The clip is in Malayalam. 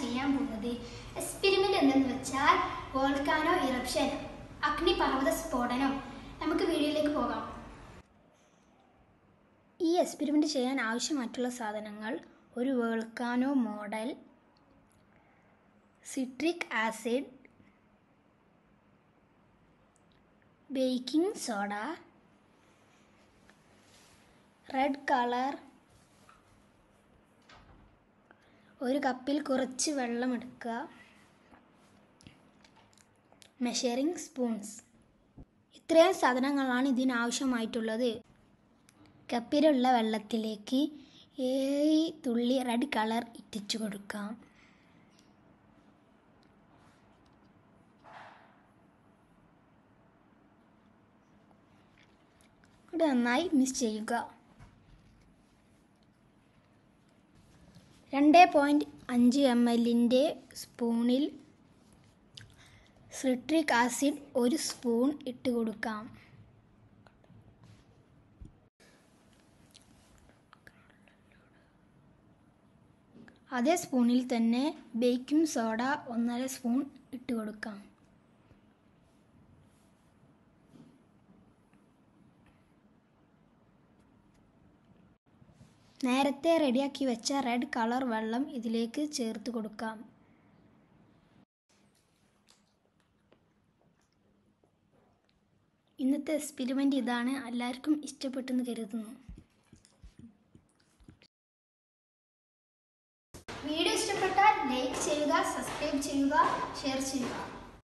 ചെയ്യാൻ പോകുന്നത് എക്സ്പെരിമെന്റ് എന്തെന്ന് വെച്ചാൽ വോൾക്കാനോ ഇറപ്ഷൻ അഗ്നിപർവ്വത സ്ഫോടനം നമുക്ക് വീഡിയോയിലേക്ക് പോകാം ഈ എക്സ്പെരിമെന്റ് ചെയ്യാൻ ആവശ്യമായിട്ടുള്ള സാധനങ്ങൾ ഒരു volcano model citric acid baking soda red colour ഒരു കപ്പിൽ കുറച്ച് വെള്ളം എടുക്കുക മെഷറിംഗ് സ്പൂൺസ് ഇത്രയും സാധനങ്ങളാണ് ഇതിനാവശ്യമായിട്ടുള്ളത് കപ്പിലുള്ള വെള്ളത്തിലേക്ക് ഏഴ് തുള്ളി റെഡ് കളർ ഇറ്റിച്ചു കൊടുക്കാം ഇത് നന്നായി മിക്സ് ചെയ്യുക രണ്ട് പോയിൻറ്റ് അഞ്ച് എം എല്ലിൻ്റെ സ്പൂണിൽ സിട്രിക് ആസിഡ് ഒരു സ്പൂൺ ഇട്ട് കൊടുക്കാം അതേ സ്പൂണിൽ തന്നെ ബേക്കിംഗ് സോഡ ഒന്നര സ്പൂൺ ഇട്ട് കൊടുക്കാം നേരത്തെ റെഡിയാക്കി വെച്ച റെഡ് കളർ വെള്ളം ഇതിലേക്ക് ചേർത്ത് കൊടുക്കാം ഇന്നത്തെ എക്സ്പെരിമെൻ്റ് ഇതാണ് എല്ലാവർക്കും ഇഷ്ടപ്പെട്ടെന്ന് കരുതുന്നു